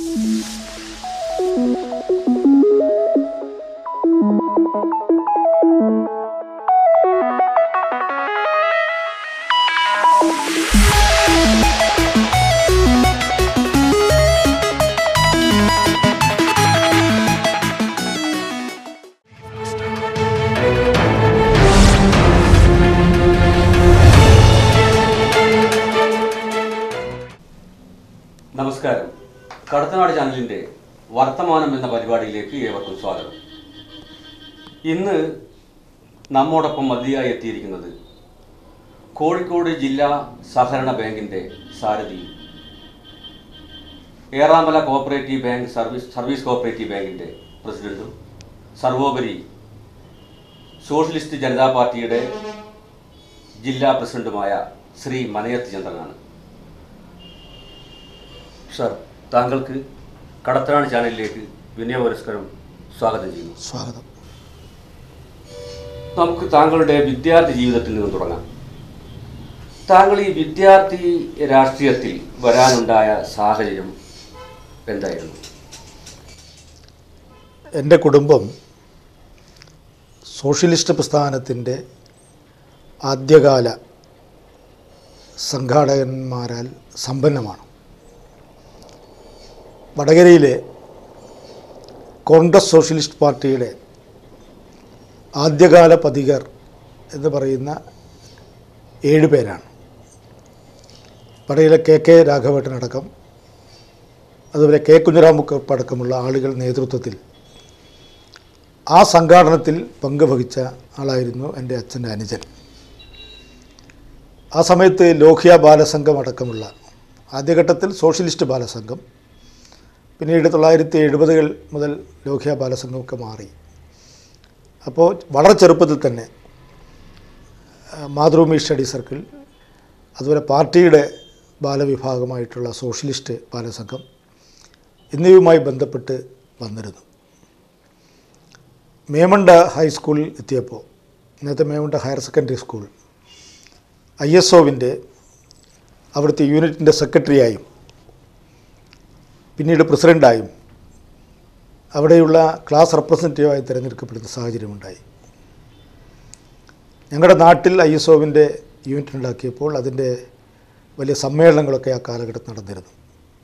നമസ്കാരം കടത്തനാട് ചാനലിൻ്റെ വർത്തമാനം എന്ന പരിപാടിയിലേക്ക് ഏവർക്കും സ്വാഗതം ഇന്ന് നമ്മോടൊപ്പം അതിഥിയായി എത്തിയിരിക്കുന്നത് കോഴിക്കോട് ജില്ലാ സഹകരണ ബാങ്കിൻ്റെ സാരഥി Eramala cooperative bank service service cooperative ബാങ്കിൻ്റെ പ്രസിഡന്റും സർവോപരി സോഷ്യലിസ്റ്റ് ജനതാ പാർട്ടിയുടെ ജില്ലാ പ്രസിഡന്റുമായ ശ്രീ മനയത്ത് ചന്ദ്രനാണ് സർ താങ്കൾക്ക് കടത്തനാട് ചാനലിലേക്ക് വിനയപുരസ്കാരം സ്വാഗതം ചെയ്യുന്നു സ്വാഗതം നമുക്ക് താങ്കളുടെ വിദ്യാർത്ഥി ജീവിതത്തിൽ നിന്ന് തുടങ്ങാം താങ്കൾ ഈ വിദ്യാർത്ഥി രാഷ്ട്രീയത്തിൽ വരാനുണ്ടായ സാഹചര്യം എന്തായിരുന്നു എൻ്റെ കുടുംബം സോഷ്യലിസ്റ്റ് പ്രസ്ഥാനത്തിൻ്റെ ആദ്യകാല സംഘാടകന്മാരാൽ സമ്പന്നമാണ് വടകരയിലെ കോൺഗ്രസ് സോഷ്യലിസ്റ്റ് പാർട്ടിയുടെ ആദ്യകാല പതികർ എന്ന് പറയുന്ന ഏഴ് പേരാണ് വടകരയിലെ കെ കെ രാഘവേട്ടനടക്കം അതുപോലെ കെ കുഞ്ഞിറാമുക്കപ്പ് അടക്കമുള്ള ആളുകൾ നേതൃത്വത്തിൽ ആ സംഘാടനത്തിൽ പങ്കുവഹിച്ച ആളായിരുന്നു എൻ്റെ അച്ഛൻ്റെ അനുജൻ ആ സമയത്ത് ലോഹ്യ ബാലസംഘം അടക്കമുള്ള ആദ്യഘട്ടത്തിൽ സോഷ്യലിസ്റ്റ് ബാലസംഘം പിന്നീട് തൊള്ളായിരത്തി എഴുപതുകൾ മുതൽ ലോഹ്യ ബാലസംഘമൊക്കെ മാറി അപ്പോൾ വളരെ ചെറുപ്പത്തിൽ തന്നെ ആ, മാതൃഭൂമി സ്റ്റഡി സർക്കിൾ അതുപോലെ പാർട്ടിയുടെ ബാലവിഭാഗമായിട്ടുള്ള സോഷ്യലിസ്റ്റ് ബാലസംഘം എന്നിവയുമായി ബന്ധപ്പെട്ട് വന്നിരുന്നു മേമണ്ട ഹൈസ്കൂളിൽ എത്തിയപ്പോൾ ഇന്നത്തെ Memunda higher secondary school I S ഒവിൻ്റെ അവിടുത്തെ യൂണിറ്റിൻ്റെ സെക്രട്ടറിയായും പിന്നീട് പ്രസിഡൻ്റായും അവിടെയുള്ള ക്ലാസ് റെപ്രസെൻറ്റേറ്റീവായി തിരഞ്ഞെടുക്കപ്പെടുന്ന സാഹചര്യമുണ്ടായി ഞങ്ങളുടെ നാട്ടിൽ ഐ എസ് ഒവിൻ്റെ യൂണിറ്റ് ഉണ്ടാക്കിയപ്പോൾ അതിൻ്റെ വലിയ സമ്മേളനങ്ങളൊക്കെ ആ കാലഘട്ടത്തിൽ നടന്നിരുന്നു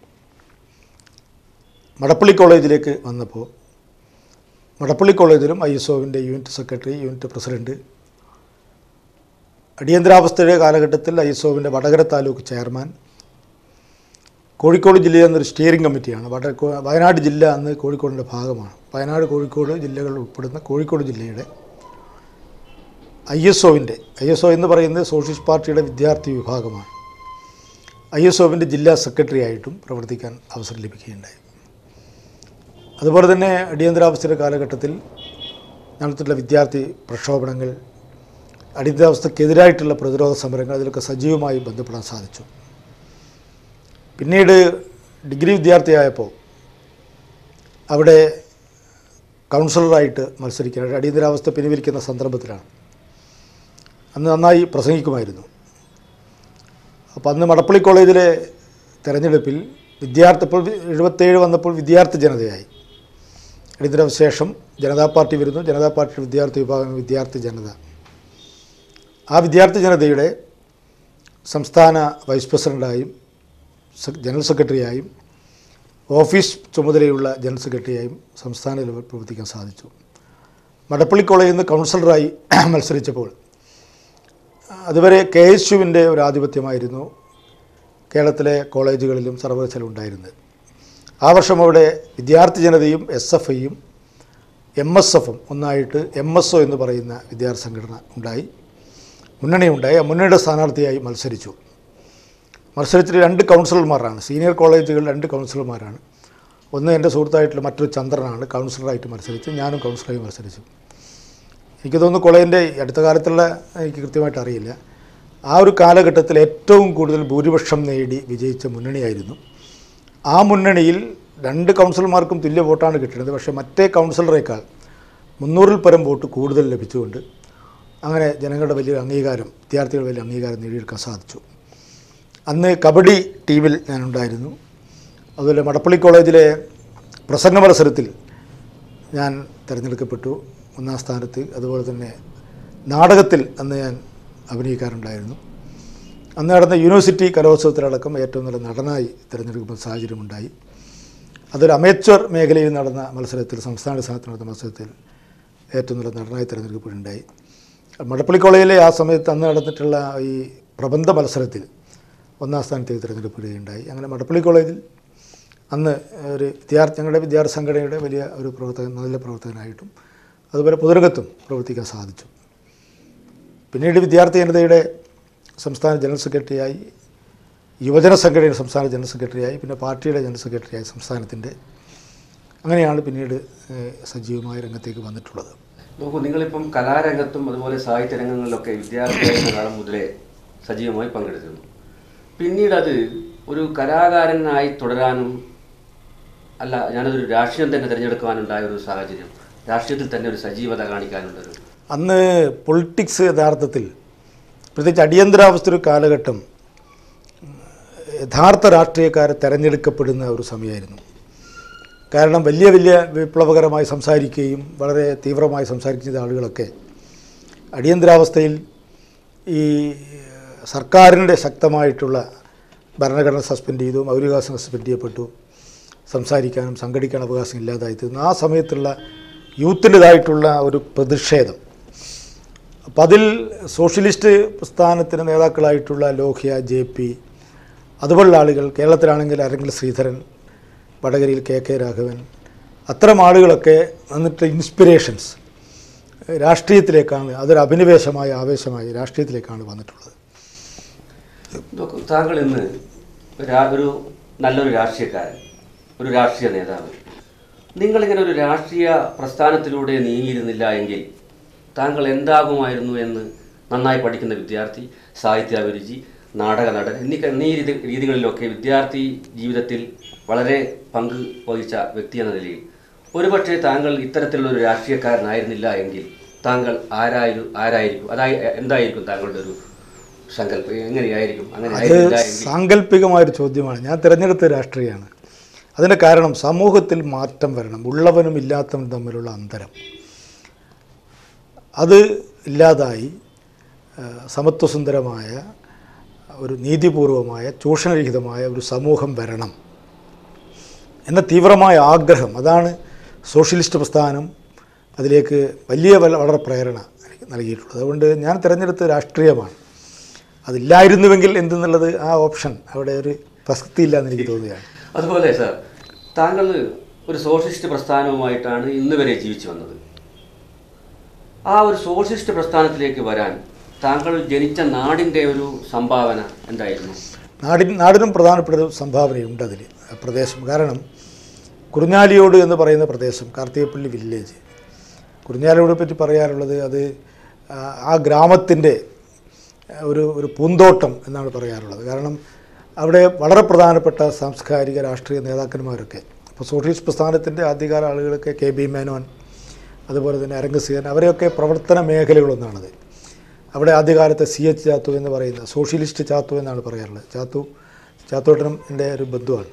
മടപ്പള്ളി കോളേജിലേക്ക് വന്നപ്പോൾ മടപ്പള്ളി കോളേജിലും ഐ എസ് ഒവിൻ്റെ യൂണിറ്റ് സെക്രട്ടറി യൂണിറ്റ് പ്രസിഡൻറ്റ് അടിയന്തരാവസ്ഥയുടെ കാലഘട്ടത്തിൽ ഐ എസ് ഒവിൻ്റെ വടകര താലൂക്ക് ചെയർമാൻ കോഴിക്കോട് ജില്ലയിൽ നിന്നൊരു സ്റ്റിയറിംഗ് കമ്മിറ്റിയാണ് വട കോ- വയനാട് ജില്ല അന്ന് കോഴിക്കോടിൻ്റെ ഭാഗമാണ് വയനാട് കോഴിക്കോട് ജില്ലകൾ ഉൾപ്പെടുന്ന കോഴിക്കോട് ജില്ലയുടെ ഐ എസ് ഒവിൻ്റെ ഐ എസ് ഒ എന്ന് പറയുന്നത് സോഷ്യലിസ്റ്റ് പാർട്ടിയുടെ വിദ്യാർത്ഥി വിഭാഗമാണ് ഐ എസ് ഒവിൻ്റെ ജില്ലാ സെക്രട്ടറി ആയിട്ടും പ്രവർത്തിക്കാൻ അവസരം ലഭിക്കുകയുണ്ടായി അതുപോലെ തന്നെ അടിയന്തരാവസ്ഥയുടെ കാലഘട്ടത്തിൽ നടത്തിയിട്ടുള്ള വിദ്യാർത്ഥി പ്രക്ഷോഭണങ്ങൾ അടിയന്തരാവസ്ഥക്കെതിരായിട്ടുള്ള പ്രതിരോധ സമരങ്ങൾ അതിലൊക്കെ സജീവമായി ബന്ധപ്പെടാൻ സാധിച്ചു പിന്നീട് ഡിഗ്രി വിദ്യാർത്ഥിയായപ്പോൾ അവിടെ കൗൺസിലറായിട്ട് മത്സരിക്കാൻ അടിയന്തരാവസ്ഥ പിൻവലിക്കുന്ന സന്ദർഭത്തിലാണ് അന്ന് നന്നായി പ്രസംഗിക്കുമായിരുന്നു അപ്പോൾ അന്ന് മടപ്പള്ളി കോളേജിലെ തെരഞ്ഞെടുപ്പിൽ വിദ്യാർത്ഥി ഇപ്പോൾ എഴുപത്തേഴ് വന്നപ്പോൾ വിദ്യാർത്ഥി ജനതയായി അടിയന്തരാവസ്ഥ ശേഷം ജനതാ പാർട്ടി വരുന്നു ജനതാ പാർട്ടിയുടെ വിദ്യാർത്ഥി വിഭാഗം വിദ്യാർത്ഥി ജനത ആ വിദ്യാർത്ഥി ജനതയുടെ സംസ്ഥാന വൈസ് പ്രസിഡൻ്റായും സെ- ജനറൽ സെക്രട്ടറിയായും ഓഫീസ് ചുമതലയുള്ള ജനറൽ സെക്രട്ടറിയായും സംസ്ഥാന ലെവൽ പ്രവർത്തിക്കാൻ സാധിച്ചു മടപ്പള്ളി കോളേജിൽ നിന്ന് കൗൺസിലറായി മത്സരിച്ചപ്പോൾ അതുവരെ കെ എസ് യുവിൻ്റെ ഒരു ആധിപത്യമായിരുന്നു കേരളത്തിലെ കോളേജുകളിലും സർവകലാശാല ഉണ്ടായിരുന്നത് ആ വർഷം അവിടെ വിദ്യാർത്ഥി ജനതയും എസ് എഫ് ഐയും എം എസ് എഫും ഒന്നായിട്ട് എം എസ് ഒ എന്ന് പറയുന്ന വിദ്യാർത്ഥി സംഘടന ഉണ്ടായി മുന്നണി ഉണ്ടായി ആ മുന്നണിയുടെ സ്ഥാനാർത്ഥിയായി മത്സരിച്ചു മത്സരിച്ചിട്ട് രണ്ട് കൗൺസിലർമാരാണ് സീനിയർ കോളേജുകൾ രണ്ട് കൗൺസിലർമാരാണ് ഒന്ന് എൻ്റെ സുഹൃത്തായിട്ടുള്ള മറ്റൊരു ചന്ദ്രനാണ് കൗൺസിലറായിട്ട് മത്സരിച്ച് ഞാനും കൗൺസിലറായി മത്സരിച്ചു എനിക്ക് തോന്നുന്നു കോളേജിൻ്റെ ഈ അടുത്ത കാലത്തുള്ള എനിക്ക് കൃത്യമായിട്ട് അറിയില്ല ആ ഒരു കാലഘട്ടത്തിൽ ഏറ്റവും കൂടുതൽ ഭൂരിപക്ഷം നേടി വിജയിച്ച മുന്നണിയായിരുന്നു ആ മുന്നണിയിൽ രണ്ട് കൗൺസിലർമാർക്കും തുല്യ വോട്ടാണ് കിട്ടുന്നത് പക്ഷേ മറ്റേ കൗൺസിലറേക്കാൾ മുന്നൂറിൽ പരം വോട്ട് കൂടുതൽ ലഭിച്ചുകൊണ്ട് അങ്ങനെ ജനങ്ങളുടെ വലിയ അംഗീകാരം വിദ്യാർത്ഥികളുടെ വലിയ അംഗീകാരം നേടിയെടുക്കാൻ സാധിച്ചു അന്ന് കബഡി ടീമിൽ ഞാനുണ്ടായിരുന്നു അതുപോലെ മടപ്പള്ളി കോളേജിലെ പ്രസംഗ മത്സരത്തിൽ ഞാൻ തിരഞ്ഞെടുക്കപ്പെട്ടു ഒന്നാം സ്ഥാനത്ത് അതുപോലെ തന്നെ നാടകത്തിൽ അന്ന് ഞാൻ അഭിനയിക്കാറുണ്ടായിരുന്നു അന്ന് നടന്ന യൂണിവേഴ്സിറ്റി കലോത്സവത്തിലടക്കം ഏറ്റവും നല്ല നടനായി തിരഞ്ഞെടുക്കുന്ന സാഹചര്യമുണ്ടായി അതൊരു അമേച്വർ മേഖലയിൽ നടന്ന മത്സരത്തിൽ സംസ്ഥാന സ്ഥാനത്ത് നടന്ന മത്സരത്തിൽ ഏറ്റവും നല്ല നടനായി തിരഞ്ഞെടുക്കപ്പെടുണ്ടായി മടപ്പള്ളി കോളേജിലെ ആ സമയത്ത് അന്ന് നടന്നിട്ടുള്ള ഈ പ്രബന്ധ മത്സരത്തിൽ ഒന്നാം സ്ഥാനത്തേക്ക് തിരഞ്ഞെടുക്കപ്പെടുകയുണ്ടായി അങ്ങനെ മടപ്പള്ളി കോളേജിൽ അന്ന് ഒരു വിദ്യാർത്ഥി ഞങ്ങളുടെ വിദ്യാർത്ഥി സംഘടനയുടെ വലിയ ഒരു പ്രവർത്തകൻ നല്ല പ്രവർത്തകനായിട്ടും അതുപോലെ പൊതുരംഗത്തും പ്രവർത്തിക്കാൻ സാധിച്ചു പിന്നീട് വിദ്യാർത്ഥി ജനതയുടെ സംസ്ഥാന ജനറൽ സെക്രട്ടറിയായി യുവജന സംഘടനയുടെ സംസ്ഥാന ജനറൽ സെക്രട്ടറിയായി പിന്നെ പാർട്ടിയുടെ ജനറൽ സെക്രട്ടറിയായി സംസ്ഥാനത്തിൻ്റെ അങ്ങനെയാണ് പിന്നീട് ഏഹ്, സജീവമായ രംഗത്തേക്ക് വന്നിട്ടുള്ളത് നോക്കൂ നിങ്ങളിപ്പം കലാരംഗത്തും അതുപോലെ സാഹിത്യ രംഗങ്ങളിലൊക്കെ വിദ്യാർത്ഥിയായിരുന്ന കാലം മുതലേ സജീവമായി പങ്കെടുത്തിരുന്നു പിന്നീട് അത് ഒരു കലാകാരനായി തുടരാനും അല്ല ഞാനതൊരു രാഷ്ട്രീയം തന്നെ തിരഞ്ഞെടുക്കുവാനുണ്ടായ ഒരു സാഹചര്യം രാഷ്ട്രീയത്തിൽ തന്നെ ഒരു സജീവത കാണിക്കാനുള്ളൊരു അന്ന് പൊളിറ്റിക്സ് യഥാർത്ഥത്തിൽ പ്രത്യേകിച്ച് അടിയന്തരാവസ്ഥ ഒരു കാലഘട്ടം യഥാർത്ഥ രാഷ്ട്രീയക്കാരെ തിരഞ്ഞെടുക്കപ്പെടുന്ന ഒരു സമയമായിരുന്നു കാരണം വലിയ വലിയ വിപ്ലവകരമായി സംസാരിക്കുകയും വളരെ തീവ്രമായി സംസാരിക്കുന്ന ചെയ്ത ആളുകളൊക്കെ അടിയന്തരാവസ്ഥയിൽ ഈ സർക്കാരിൻ്റെ ശക്തമായിട്ടുള്ള ഭരണഘടന സസ്പെൻഡ് ചെയ്തു മൗലികാവകാശം സസ്പെൻഡ് ചെയ്യപ്പെട്ടു സംസാരിക്കാനും സംഘടിക്കാൻ അവകാശം ഇല്ലാതായി തീർന്നു ആ സമയത്തുള്ള യൂത്തിൻ്റെതായിട്ടുള്ള ഒരു പ്രതിഷേധം അപ്പം അതിൽ സോഷ്യലിസ്റ്റ് പ്രസ്ഥാനത്തിന് നേതാക്കളായിട്ടുള്ള ലോഹ്യ ജെ പി അതുപോലുള്ള ആളുകൾ കേരളത്തിലാണെങ്കിൽ അരങ്ങിൽ ശ്രീധരൻ വടകരയിൽ കെ കെ രാഘവൻ അത്തരം ആളുകളൊക്കെ വന്നിട്ട് ഇൻസ്പിറേഷൻസ് രാഷ്ട്രീയത്തിലേക്കാണ് അതൊരു അഭിനിവേശമായ ആവേശമായി രാഷ്ട്രീയത്തിലേക്കാണ് വന്നിട്ടുള്ളത് നോക്കൂ താങ്കൾ ഇന്ന് രാ- ഒരു നല്ലൊരു രാഷ്ട്രീയക്കാരൻ ഒരു രാഷ്ട്രീയ നേതാവ് നിങ്ങളിങ്ങനെ ഒരു രാഷ്ട്രീയ പ്രസ്ഥാനത്തിലൂടെ നീങ്ങിയിരുന്നില്ല എങ്കിൽ താങ്കൾ എന്താകുമായിരുന്നു എന്ന് നന്നായി പഠിക്കുന്ന വിദ്യാർത്ഥി സാഹിത്യാഭിരുചി നാടക നടൻ എന്നീ എന്നീ രീതി രീതികളിലൊക്കെ വിദ്യാർത്ഥി ജീവിതത്തിൽ വളരെ പങ്ക് വഹിച്ച വ്യക്തി എന്ന നിലയിൽ ഒരുപക്ഷെ താങ്കൾ ഇത്തരത്തിലുള്ള ഒരു രാഷ്ട്രീയക്കാരനായിരുന്നില്ല എങ്കിൽ താങ്കൾ ആരായിരുന്നു ആരായിരിക്കും അതായി എന്തായിരിക്കും താങ്കളുടെ ഒരു സങ്കല്പം എങ്ങനെയായിരിക്കും അങ്ങനെ അത് ആയിരുന്നില്ല എങ്കിൽ സാങ്കല്പികമായൊരു ചോദ്യമാണ് ഞാൻ തിരഞ്ഞെടുത്ത രാഷ്ട്രീയമാണ് അതിൻ്റെ കാരണം സമൂഹത്തിൽ മാറ്റം വരണം ഉള്ളവനും ഇല്ലാത്തവനും തമ്മിലുള്ള അന്തരം അത് ഇല്ലാതായി ആ, സമത്വസുന്ദരമായ ഒരു നീതിപൂർവമായ ചൂഷണരഹിതമായ ഒരു സമൂഹം വരണം എന്ന തീവ്രമായ ആഗ്രഹം അതാണ് സോഷ്യലിസ്റ്റ് പ്രസ്ഥാനം അതിലേക്ക് വലിയ വല- വളരെ പ്രേരണ എനിക്ക് നൽകിയിട്ടുള്ളത് അതുകൊണ്ട് ഞാൻ തിരഞ്ഞെടുത്ത രാഷ്ട്രീയമാണ് അതില്ലായിരുന്നുവെങ്കിൽ എന്തെന്നുള്ളത് ആ ഓപ്ഷൻ അവിടെ ഒരു പ്രസക്തിയില്ല എന്ന് എനിക്ക് തോന്നുകയാണ് അതുപോലെ സാർ താങ്കൾ ഒരു സോഷ്യലിസ്റ്റ് പ്രസ്ഥാനവുമായിട്ടാണ് ഇന്ന് വരെ ജീവിച്ചു വന്നത് ആ ഒരു സോഷ്യലിസ്റ്റ് പ്രസ്ഥാനത്തിലേക്ക് വരാൻ താങ്കൾ ജനിച്ച നാടിൻ്റെ ഒരു സംഭാവന എന്തായിരുന്നു നാടിൻ നാടിനും പ്രധാനപ്പെട്ട ഒരു സംഭാവനയുണ്ട് അതിൽ ആ പ്രദേശം കാരണം കുറിഞ്ഞാലിയോട് എന്ന് പറയുന്ന പ്രദേശം കാർത്തികപ്പള്ളി വില്ലേജ് കുറിഞ്ഞാലിയോടെ പറ്റി പറയാറുള്ളത് അത് ആ, ആ ഗ്രാമത്തിൻ്റെ ഒരു ഒരു പൂന്തോട്ടം എന്നാണ് പറയാറുള്ളത് കാരണം അവിടെ വളരെ പ്രധാനപ്പെട്ട സാംസ്കാരിക രാഷ്ട്രീയ നേതാക്കന്മാരൊക്കെ ഇപ്പോൾ സോഷ്യലിസ്റ്റ് പ്രസ്ഥാനത്തിൻ്റെ ആദ്യകാല ആളുകളൊക്കെ കെ ബി മേനോൻ അതുപോലെ തന്നെ അരംഗസീകൻ അവരെയൊക്കെ പ്രവർത്തന മേഖലകളൊന്നാണത് അവിടെ ആദ്യകാലത്തെ സി എച്ച് ചാത്തു എന്ന് പറയുന്ന സോഷ്യലിസ്റ്റ് ചാത്തു എന്നാണ് പറയാറുള്ളത് ചാത്തു ചാത്തോട്ടനും എൻ്റെ ഒരു ബന്ധുവാണ്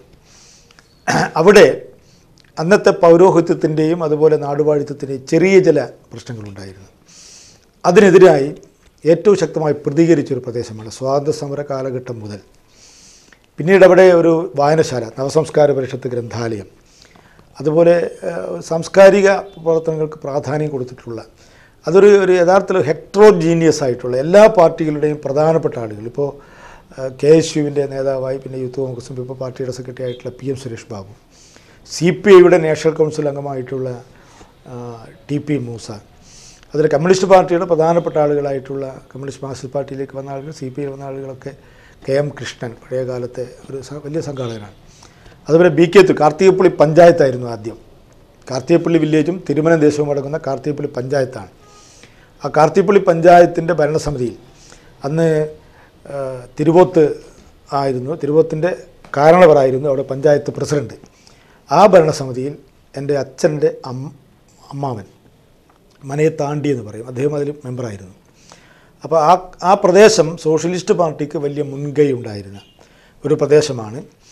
അവിടെ അന്നത്തെ പൗരോഹിത്യത്തിൻ്റെയും അതുപോലെ നാടുവാഴിത്തത്തിൻ്റെയും ചെറിയ ചില പ്രശ്നങ്ങളുണ്ടായിരുന്നു അതിനെതിരായി ഏറ്റവും ശക്തമായി പ്രതികരിച്ചൊരു പ്രദേശമാണ് സ്വാതന്ത്ര്യ സമര കാലഘട്ടം മുതൽ പിന്നീട് അവിടെ ഒരു വായനശാല നവസംസ്കാര പരിഷത്ത് ഗ്രന്ഥാലയം അതുപോലെ ഏഹ്, സാംസ്കാരിക പ്രവർത്തനങ്ങൾക്ക് പ്രാധാന്യം കൊടുത്തിട്ടുള്ള അതൊരു ഒരു യഥാർത്ഥത്തിൽ ഹെക്ട്രോജീനിയസ് ആയിട്ടുള്ള എല്ലാ പാർട്ടികളുടെയും പ്രധാനപ്പെട്ട ആളുകൾ ഇപ്പോൾ കെ എസ് യുവിൻ്റെ നേതാവായി പിന്നെ യൂത്ത് കോൺഗ്രസും ഇപ്പോൾ പാർട്ടിയുടെ സെക്രട്ടറി ആയിട്ടുള്ള P M Suresh Babu C P ഐയുടെ നാഷണൽ കൗൺസിൽ അംഗമായിട്ടുള്ള ആ, ടി പി മൂസ അതിൽ കമ്മ്യൂണിസ്റ്റ് പാർട്ടിയുടെ പ്രധാനപ്പെട്ട ആളുകളായിട്ടുള്ള കമ്മ്യൂണിസ്റ്റ് മാർക്സിസ്റ്റ് പാർട്ടിയിലേക്ക് വന്ന ആളുകൾ സി പി ഐ വന്ന ആളുകളൊക്കെ കെ എം കൃഷ്ണൻ പഴയ കാലത്തെ ഒരു സ- വലിയ സംഘാടകനാണ് അതുപോലെ ബി കെ തു കാർത്തികപ്പള്ളി പഞ്ചായത്തായിരുന്നു ആദ്യം കാർത്തികപ്പള്ളി വില്ലേജും തിരുമനം ദേശവും അടങ്ങുന്ന കാർത്തികപ്പള്ളി പഞ്ചായത്താണ് ആ കാർത്തികപ്പള്ളി പഞ്ചായത്തിൻ്റെ ഭരണസമിതിയിൽ അന്ന് ആ, തിരുവോത്ത് ആയിരുന്നു തിരുവോത്തിൻ്റെ കാരണവരായിരുന്നു അവിടെ പഞ്ചായത്ത് പ്രസിഡൻറ്റ് ആ ഭരണസമിതിയിൽ എൻ്റെ അച്ഛൻ്റെ അം അമ്മാവൻ മനയെ താണ്ടി എന്ന് പറയും അദ്ദേഹം അതിൽ മെമ്പറായിരുന്നു അപ്പോൾ ആ ആ പ്രദേശം സോഷ്യലിസ്റ്റ് പാർട്ടിക്ക് വലിയ മുൻകൈ ഉണ്ടായിരുന്ന ഒരു പ്രദേശമാണ്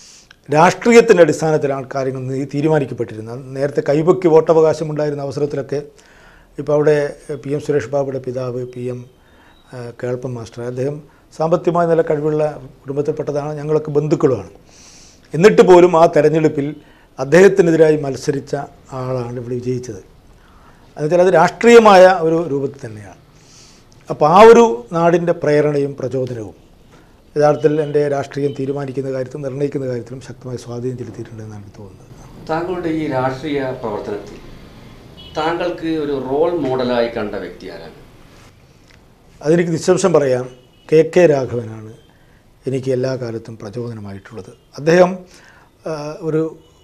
രാഷ്ട്രീയത്തിൻ്റെ അടിസ്ഥാനത്തിലാണ് കാര്യങ്ങൾ നീ- തീരുമാനിക്കപ്പെട്ടിരുന്നത് നേരത്തെ കൈപൊക്കി വോട്ടവകാശം ഉണ്ടായിരുന്ന അവസരത്തിലൊക്കെ ഇപ്പോൾ അവിടെ പി എം സുരേഷ് ബാബുയുടെ പിതാവ് പി എം കേൾപ്പൻ മാസ്റ്റർ അദ്ദേഹം സാമ്പത്തികമായ നല്ല കഴിവുള്ള കുടുംബത്തിൽപ്പെട്ടതാണ് ഞങ്ങളൊക്കെ ബന്ധുക്കളുമാണ് എന്നിട്ട് പോലും ആ തെരഞ്ഞെടുപ്പിൽ അദ്ദേഹത്തിനെതിരായി മത്സരിച്ച ആളാണ് ഇവിടെ വിജയിച്ചത് എന്നുവെച്ചാൽ അത് രാഷ്ട്രീയമായ ഒരു രൂപത്തിൽ തന്നെയാണ് അപ്പോൾ ആ ഒരു നാടിൻ്റെ പ്രേരണയും പ്രചോദനവും യഥാർത്ഥത്തിൽ എൻ്റെ രാഷ്ട്രീയം തീരുമാനിക്കുന്ന കാര്യത്തിലും നിർണ്ണയിക്കുന്ന കാര്യത്തിലും ശക്തമായി സ്വാധീനം ചെലുത്തിയിട്ടുണ്ടെന്നാണ് എനിക്ക് തോന്നുന്നത് താങ്കളുടെ ഈ രാഷ്ട്രീയ പ്രവർത്തനത്തിൽ താങ്കൾക്ക് ഒരു റോൾ മോഡലായി കണ്ട വ്യക്തി ആരാണ് അതെനിക്ക് നിസ്സംശം പറയാം കെ കെ രാഘവനാണ് എനിക്ക് എല്ലാ കാലത്തും പ്രചോദനമായിട്ടുള്ളത് അദ്ദേഹം ആ, ഒരു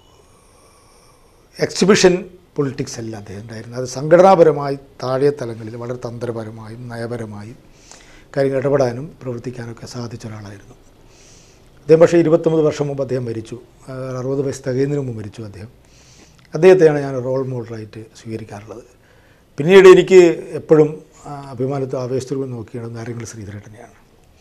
എക്സിബിഷൻ പൊളിറ്റിക്സ് അല്ല അദ്ദേഹം ഉണ്ടായിരുന്നത് അത് സംഘടനാപരമായി താഴെ തലങ്ങളിൽ വളരെ തന്ത്രപരമായും നയപരമായും കാര്യങ്ങൾ ഇടപെടാനും പ്രവർത്തിക്കാനൊക്കെ സാധിച്ച ഒരാളായിരുന്നു അദ്ദേഹം പക്ഷേ ഇരുപത്തൊമ്പത് വർഷം മുമ്പ് അദ്ദേഹം മരിച്ചു ആ, അറുപത് വയസ്സ് തികയുന്നതിന് മുമ്പ് മരിച്ചു അദ്ദേഹം അദ്ദേഹത്തെയാണ് ഞാൻ റോൾ മോഡലായിട്ട് സ്വീകരിക്കാറുള്ളത് പിന്നീട് എനിക്ക് എപ്പോഴും ആ, അഭിമാനത്തെ ആവേശത്തോടും നോക്കിയാണ് നാരങ്ങൾ ശ്രീധരേട്ടനെയാണ്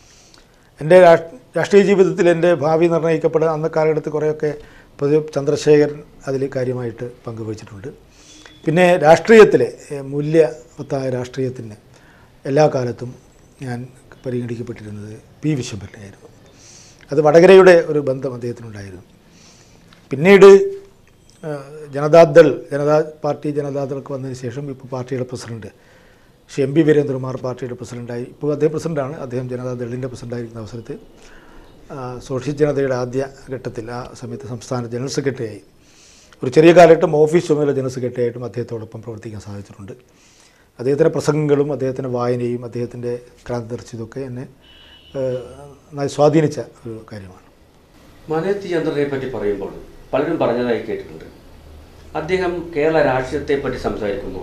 എൻ്റെ രാഷ്- രാഷ്ട്രീയ ജീവിതത്തിൽ എൻ്റെ ഭാവി നിർണ്ണയിക്കപ്പെടുന്ന അന്ന കാലഘട്ടത്തിൽ കുറേയൊക്കെ പൊതു ചന്ദ്രശേഖരൻ അതിൽ കാര്യമായിട്ട് പങ്കുവച്ചിട്ടുണ്ട് പിന്നെ രാഷ്ട്രീയത്തിലെ ഏഹ്, മൂല്യവത്തായ രാഷ്ട്രീയത്തിന് എല്ലാ കാലത്തും ഞാൻ പരിഗണിക്കപ്പെട്ടിരുന്നത് പി വിശ്വംഭരനായിരുന്നു അത് വടകരയുടെ ഒരു ബന്ധം അദ്ദേഹത്തിനുണ്ടായിരുന്നു പിന്നീട് ആ, ജനതാദൾ ജനതാ പാർട്ടി ജനതാദൾക്ക് വന്നതിന് ശേഷം ഇപ്പോൾ പാർട്ടിയുടെ president Shri M P Veerendrakumar പാർട്ടിയുടെ പ്രസിഡന്റായി ഇപ്പോൾ അദ്ദേഹം പ്രസിഡന്റാണ് അദ്ദേഹം ജനതാദളിൻ്റെ പ്രസിഡന്റായിരിക്കുന്ന അവസരത്തിൽ ആ, സോഷ്യലിസ്റ്റ് ജനതയുടെ ആദ്യ ഘട്ടത്തിൽ ആ സമയത്ത് സംസ്ഥാന ജനറൽ സെക്രട്ടറിയായി ഒരു ചെറിയ കാലഘട്ടം ഓഫീസ് ചുമതല ജനറൽ സെക്രട്ടറി ആയിട്ടും അദ്ദേഹത്തോടൊപ്പം പ്രവർത്തിക്കാൻ സാധിച്ചിട്ടുണ്ട് അദ്ദേഹത്തിൻ്റെ പ്രസംഗങ്ങളും അദ്ദേഹത്തിൻ്റെ വായനയും അദ്ദേഹത്തിൻ്റെ ക്രാന്തിദർശി ഇതൊക്കെ എന്നെ ആ, നന്നായി സ്വാധീനിച്ച ഒരു കാര്യമാണ് മനേത്തി ചന്ദ്രനെ പറ്റി പറയുമ്പോൾ പലരും പറഞ്ഞതായി കേട്ടിട്ടുണ്ട് അദ്ദേഹം കേരള രാഷ്ട്രീയത്തെ പറ്റി സംസാരിക്കുമ്പോൾ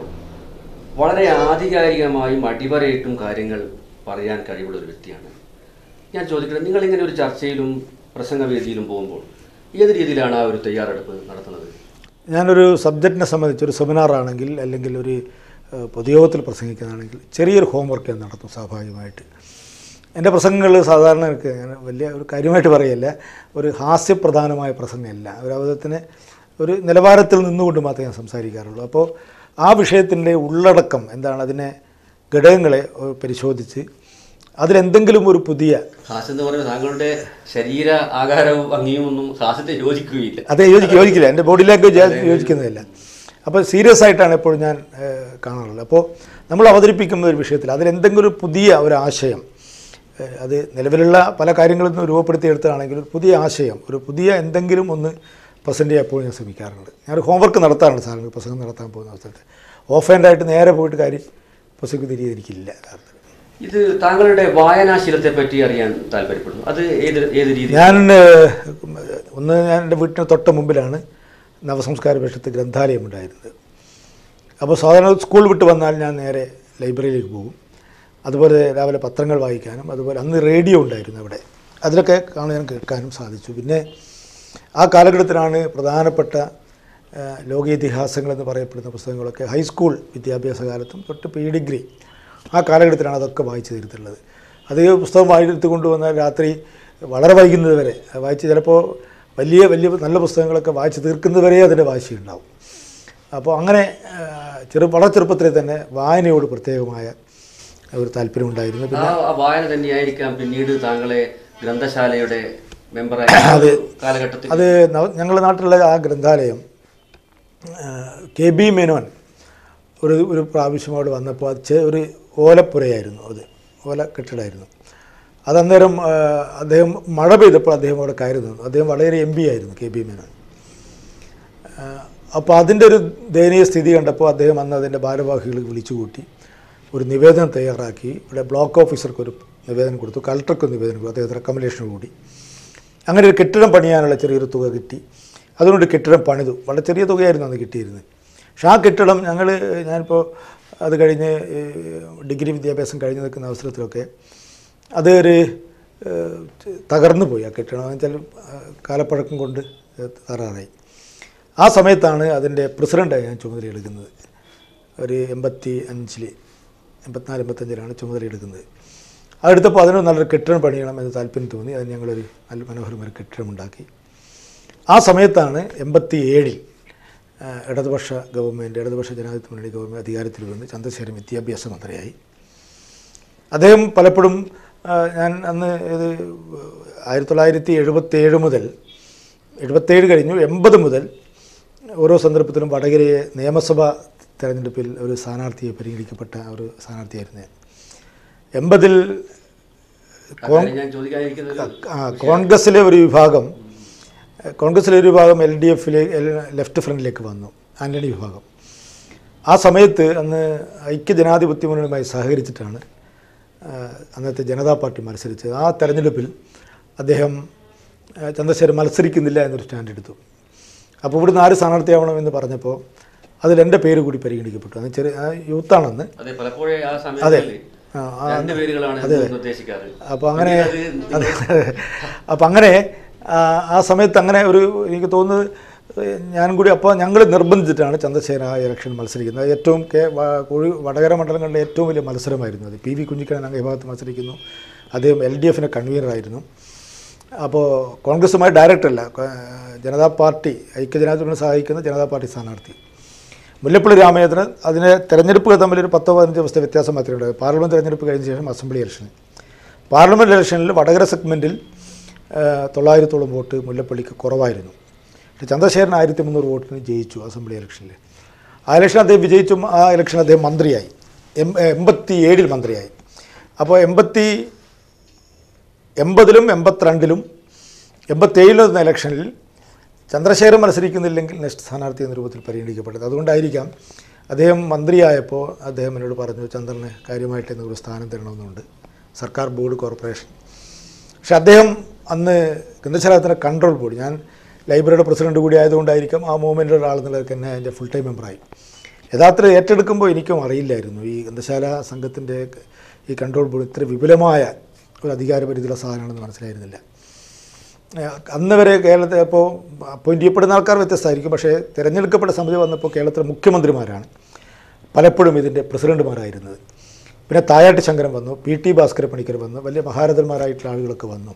വളരെ ആധികാരികമായും അടിവരയിട്ടും കാര്യങ്ങൾ പറയാൻ കഴിവുള്ള ഒരു വ്യക്തിയാണ് ഞാൻ ചോദിക്കുന്നത് നിങ്ങൾ ഇങ്ങനെ ഒരു ചർച്ചയിലും പ്രസംഗവേദിയിലും പോകുമ്പോൾ ഏത് രീതിയിലാണ് ആ ഒരു തയ്യാറെടുപ്പ് നടത്തുന്നത് ഞാനൊരു സബ്ജക്റ്റിനെ സംബന്ധിച്ച് ഒരു സെമിനാർ ആണെങ്കിൽ അല്ലെങ്കിൽ ഒരു ഏഹ്, പൊതുയോഗത്തിൽ പ്രസംഗിക്കുന്നതാണെങ്കിൽ ചെറിയൊരു ഹോംവർക്ക് ഞാൻ നടത്തും സ്വാഭാവികമായിട്ട് എൻ്റെ പ്രസംഗങ്ങൾ സാധാരണ എനിക്ക് ഞാൻ വലിയ ഒരു കാര്യമായിട്ട് പറയല്ല ഒരു ഹാസ്യപ്രധാനമായ പ്രസംഗമല്ല ഒരു അവതത്തിന് ഒരു നിലവാരത്തിൽ നിന്നുകൊണ്ട് മാത്രമേ ഞാൻ സംസാരിക്കാറുള്ളൂ അപ്പോൾ ആ വിഷയത്തിൻ്റെ ഉള്ളടക്കം എന്താണ് അതിനെ ഘടകങ്ങളെ ഏഹ്, പരിശോധിച്ച് അതിലെന്തെങ്കിലും ഒരു പുതിയ ഹാസ് എന്ന് പറയുന്നത് താങ്കളുടെ ശരീര ആകാരവും ഭംഗിയും ഒന്നും ഹാസത്തെ യോജിക്കുകയില്ല അതെ യോജിക്കുക യോജിക്കില്ല എൻ്റെ ബോഡി ലാംഗ്വേജ് യോജിക്കുന്നതല്ല അപ്പോൾ സീരിയസ് ആയിട്ടാണ് എപ്പോഴും ഞാൻ ഏഹ്, കാണാറുള്ളത് അപ്പോൾ നമ്മൾ അവതരിപ്പിക്കുന്ന ഒരു വിഷയത്തിൽ അതിലെന്തെങ്കിലും ഒരു പുതിയ ഒരു ആശയം ഏഹ്, അത് നിലവിലുള്ള പല കാര്യങ്ങളിൽ നിന്ന് രൂപപ്പെടുത്തിയെടുത്തതാണെങ്കിൽ ഒരു പുതിയ ആശയം ഒരു പുതിയ എന്തെങ്കിലും ഒന്ന് പ്രസൻറ്റ് ചെയ്യാൻ എപ്പോഴും ഞാൻ ശ്രമിക്കാറുണ്ട് ഞാൻ ഹോംവർക്ക് നടത്താറുണ്ട് സാറിന് പ്രസംഗം നടത്താൻ പോകുന്ന അവസരത്തിൽ ഓഫ് ഹാൻഡായിട്ട് നേരെ പോയിട്ട് കാര്യം പ്രസംഗിക്കുന്ന രീതി എനിക്കില്ല യഥാർത്ഥത്തിൽ ഇത് താങ്കളുടെ വായനാശീലത്തെ പറ്റി അറിയാൻ താല്പര്യപ്പെടുന്നു അത് ഏത് ഏത് രീതി ഞാൻ ഏഹ്, ഒന്ന് ഞാൻ എൻ്റെ വീട്ടിന് തൊട്ട് മുമ്പിലാണ് നവസംസ്കാര പരിഷത്ത് ഗ്രന്ഥാലയം ഉണ്ടായിരുന്നത് അപ്പോൾ സാധാരണ സ്കൂൾ വിട്ട് വന്നാൽ ഞാൻ നേരെ ലൈബ്രറിയിലേക്ക് പോകും അതുപോലെ രാവിലെ പത്രങ്ങൾ വായിക്കാനും അതുപോലെ അന്ന് റേഡിയോ ഉണ്ടായിരുന്നു അവിടെ അതിലൊക്കെ കാണാനും കേൾക്കാനും സാധിച്ചു പിന്നെ ആ കാലഘട്ടത്തിലാണ് പ്രധാനപ്പെട്ട ആ, ലോകീതിഹാസങ്ങൾ എന്ന് പറയപ്പെടുന്ന പുസ്തകങ്ങളൊക്കെ ഹൈസ്കൂൾ വിദ്യാഭ്യാസ കാലത്തും തൊട്ട് പി ഡിഗ്രി ആ കാലഘട്ടത്തിലാണ് അതൊക്കെ വായിച്ചു തീർത്തുള്ളത് അത് പുസ്തകം വായിച്ചു കൊണ്ടുവന്നാൽ രാത്രി വളരെ വൈകുന്നത് വരെ അത് വായിച്ച് ചിലപ്പോൾ വലിയ വലിയ നല്ല പുസ്തകങ്ങളൊക്കെ വായിച്ച് തീർക്കുന്നത് വരെ അതിൻ്റെ വാശിയുണ്ടാവും അപ്പോൾ അങ്ങനെ ആ, ചെറു വളരെ ചെറുപ്പത്തിൽ തന്നെ വായനയോട് പ്രത്യേകമായ ഒരു താല്പര്യമുണ്ടായിരുന്നു ആ പിന്നെ ആ വായന തന്നെയായിരിക്കാം പിന്നീട് താങ്കളെ ഗ്രന്ഥശാലയുടെ മെമ്പറായ അതെ. കാലഘട്ടത്തിൽ അത് നവ- ഞങ്ങളുടെ നാട്ടിലുള്ള ആ ഗ്രന്ഥാലയം ആ, കെ ബി മേനോൻ ഒരു ഒരു പ്രാവശ്യം അവിടെ വന്നപ്പോൾ അത് ചെ- ഒരു ഓലപ്പുരയായിരുന്നു അത് ഓല കെട്ടിടമായിരുന്നു അത് അന്നേരം ആ, അദ്ദേഹം മഴ പെയ്തപ്പോൾ അദ്ദേഹം അവിടെ കയറി നിന്നു അദ്ദേഹം വളരെ എം പി ആയിരുന്നു കെ ബി മേനോൻ അപ്പോൾ അതിൻ്റെ ഒരു ദയനീയ സ്ഥിതി കണ്ടപ്പോൾ അദ്ദേഹം അന്ന് അതിൻ്റെ ഭാരവാഹികൾ വിളിച്ചു കൂട്ടി ഒരു നിവേദനം തയ്യാറാക്കി ഇവിടെ ബ്ലോക്ക് ഓഫീസർക്ക് ഒരു നിവേദനം കൊടുത്തു കളക്ടർക്ക് ഒരു നിവേദനം കൊടുത്തു അദ്ദേഹത്തിന് റെക്കമെൻഡേഷൻ കൂടി അങ്ങനെ ഒരു കെട്ടിടം പണിയാനുള്ള ചെറിയൊരു തുക കിട്ടി അതുകൊണ്ട് കെട്ടിടം പണിതു വളരെ ചെറിയ തുകയായിരുന്നു അന്ന് കിട്ടിയിരുന്നത് പക്ഷേ ആ കെട്ടിടം ഞങ്ങൾ ഞാനിപ്പോൾ അത് കഴിഞ്ഞ് ഏഹ്, ഡിഗ്രി വിദ്യാഭ്യാസം കഴിഞ്ഞ് നിൽക്കുന്ന അവസരത്തിലൊക്കെ അത് ഒരു ഏഹ്, തകർന്നു പോയി ആ കെട്ടിടം എന്ന് വെച്ചാൽ ഏഹ്, കാലപ്പഴക്കം കൊണ്ട് തകരാറായി ആ സമയത്താണ് അതിൻ്റെ പ്രസിഡൻ്റായി ഞാൻ ചുമതലയെടുക്കുന്നത് ഒരു എൺപത്തി അഞ്ചിൽ എൺപത്തിനാല് എൺപത്തഞ്ചിലാണ് ചുമതലയെടുക്കുന്നത് അതെടുത്തപ്പോൾ അതിന് നല്ലൊരു കെട്ടിടം പണിയണം എന്ന് താല്പര്യം തോന്നി അതിന് ഞങ്ങളൊരു നല്ല മനോഹരമായ ഒരു കെട്ടിടം ഉണ്ടാക്കി ആ സമയത്താണ് എൺപത്തി ഏഴിൽ ഇടതുപക്ഷ ഗവൺമെൻറ് ഇടതുപക്ഷ ജനാധിപത്യ മുന്നണി ഗവൺമെൻറ് അധികാരത്തിൽ വന്ന് ചന്ദ്രശേഖരൻ വിദ്യാഭ്യാസ മന്ത്രിയായി അദ്ദേഹം പലപ്പോഴും ആ, ഞാൻ അന്ന് ഇത് ആയിരത്തി തൊള്ളായിരത്തി എഴുപത്തി ഏഴ് മുതൽ എഴുപത്തേഴ് കഴിഞ്ഞു എൺപത് മുതൽ ഓരോ സന്ദർഭത്തിലും വടകരയെ നിയമസഭാ തെരഞ്ഞെടുപ്പിൽ ഒരു സ്ഥാനാർത്ഥിയെ പരിഗണിക്കപ്പെട്ട ഒരു സ്ഥാനാർത്ഥിയായിരുന്നു ഞാൻ എൺപതിൽ അക്കാര്യം ഞാൻ ചോദിക്കാനിരിക്കുന്നത് ഒരു ആ, കോൺഗ്രസിലെ ഒരു വിഭാഗം കോൺഗ്രസിലെ ഒരു വിഭാഗം എൽ ഡി എഫിലെ ലെഫ്റ്റ് ഫ്രണ്ടിലേക്ക് വന്നു ആന്റണി വിഭാഗം ആ സമയത്ത് അന്ന് ഐക്യജനാധിപത്യ മുന്നണിയുമായി സഹകരിച്ചിട്ടാണ് ആ, അന്നത്തെ ജനതാ പാർട്ടി മത്സരിച്ചത് ആ തെരഞ്ഞെടുപ്പിൽ അദ്ദേഹം ആ, ചന്ദ്രശേഖരൻ മത്സരിക്കുന്നില്ല എന്നൊരു സ്റ്റാൻഡ് എടുത്തു അപ്പോൾ ഇവിടുന്ന് ആര് സ്ഥാനാർത്ഥിയാവണമെന്ന് പറഞ്ഞപ്പോൾ അതിൽ എൻ്റെ പേര് കൂടി പരിഗണിക്കപ്പെട്ടു അന്ന് ചെറിയ ആ യൂത്താണെന്ന് അതെ പലപ്പോഴേ ആ സമയത്ത് ആ, രണ്ട് പേരുകളാണ് നിർദ്ദേശിക്കാറ് അപ്പോൾ അങ്ങനെ പിന്നീട് അത് അതെ അപ്പം അങ്ങനെ ആ, ആ സമയത്ത് അങ്ങനെ ഒരു എനിക്ക് തോന്നുന്നത് ഞാനും കൂടി അപ്പോൾ ഞങ്ങൾ നിർബന്ധിച്ചിട്ടാണ് ചന്ദ്രശേഖരൻ ആ ഇലക്ഷൻ മത്സരിക്കുന്നത് ഏറ്റവും കെ വ- കോഴി വടകര മണ്ഡലങ്ങളിലെ ഏറ്റവും വലിയ മത്സരമായിരുന്നു അത് പി വി കുഞ്ഞിക്കണ്ണൻ അങ്ങേ ഭാഗത്ത് മത്സരിക്കുന്നു അദ്ദേഹം എൽ ഡി എഫിൻ്റെ കൺവീനറായിരുന്നു അപ്പോൾ കോൺഗ്രസുമായി ഡയറക്റ്റ് അല്ല കോ- ജനതാ പാർട്ടി ഐക്യജനാധിപത്യത്തിന് സഹായിക്കുന്ന ജനതാ പാർട്ടി സ്ഥാനാർത്ഥി മുല്ലപ്പള്ളി രാമചന്ദ്രൻ അതിന് തെരഞ്ഞെടുപ്പുകൾ തമ്മിൽ ഒരു പത്തോ പതിനഞ്ച് ദിവസത്തെ വ്യത്യാസം മാത്രമേ ഉണ്ടായി പാർലമെൻറ്റ് തെരഞ്ഞെടുപ്പ് കഴിഞ്ഞ ശേഷം അസംബ്ലി ഇലക്ഷൻ പാർലമെൻറ്റ് ഇലക്ഷനിൽ വടകര സെഗ്മെൻറ്റിൽ തൊള്ളായിരത്തോളം വോട്ട് മുല്ലപ്പള്ളിക്ക് കുറവായിരുന്നു പക്ഷേ ചന്ദ്രശേഖരൻ ആയിരത്തി മുന്നൂറ് വോട്ടിന് ജയിച്ചു അസംബ്ലി ഇലക്ഷനിൽ ആ ഇലക്ഷൻ അദ്ദേഹം വിജയിച്ചും ആ ഇലക്ഷൻ അദ്ദേഹം മന്ത്രിയായി എം എൺപത്തി ഏഴിൽ മന്ത്രിയായി അപ്പോൾ എൺപത്തി എൺപതിലും എൺപത്തിരണ്ടിലും എൺപത്തേഴിലും നടന്ന ഇലക്ഷനിൽ ചന്ദ്രശേഖരൻ മത്സരിക്കുന്നില്ലെങ്കിൽ നെക്സ്റ്റ് സ്ഥാനാർത്ഥി എന്ന രൂപത്തിൽ പരിഗണിക്കപ്പെട്ടത് അതുകൊണ്ടായിരിക്കാം അദ്ദേഹം മന്ത്രിയായപ്പോൾ അദ്ദേഹം എന്നോട് പറഞ്ഞു ചന്ദ്രന് കാര്യമായിട്ട് ഇന്ന് ഒരു സ്ഥാനം തരണമെന്നുണ്ട് സർക്കാർ ബോർഡ് കോർപ്പറേഷൻ പക്ഷെ അദ്ദേഹം അന്ന് ഗന്ധശാലത്തിൻ്റെ കൺട്രോൾ ബോർഡ് ഞാൻ ലൈബ്രറിയുടെ പ്രസിഡന്റ് കൂടി ആയതുകൊണ്ടായിരിക്കും ആ മൂവ്മെൻറ്റിൽ ഒരാൾ എന്നുള്ളത് തന്നെ എൻ്റെ ഫുൾ ടൈം മെമ്പറായി യഥാർത്ഥത്തിൽ ഏറ്റെടുക്കുമ്പോൾ എനിക്കും അറിയില്ലായിരുന്നു ഈ ഗന്ധശാല സംഘത്തിൻ്റെ ഈ കൺട്രോൾ ബോർഡ് ഇത്ര വിപുലമായ ഒരു അധികാരപരിധിയുള്ള സാധനമാണെന്ന് മനസ്സിലായിരുന്നില്ല ഏഹ് അന്ന് വരെ കേരളത്തിൽ ഇപ്പോൾ അപ്പോയിൻ്റ് ചെയ്യപ്പെടുന്ന ആൾക്കാർ വ്യത്യസ്തമായിരിക്കും പക്ഷേ തിരഞ്ഞെടുക്കപ്പെട്ട സമിതി വന്നപ്പോൾ കേരളത്തിലെ മുഖ്യമന്ത്രിമാരാണ് പലപ്പോഴും ഇതിൻ്റെ പ്രസിഡന്റുമാരായിരുന്നത് പിന്നെ തായാട്ട് ശങ്കരൻ വന്നു പി ടി ഭാസ്കര പണിക്കർ വന്നു വലിയ മഹാരഥന്മാരായിട്ടുള്ള ആളുകളൊക്കെ വന്നു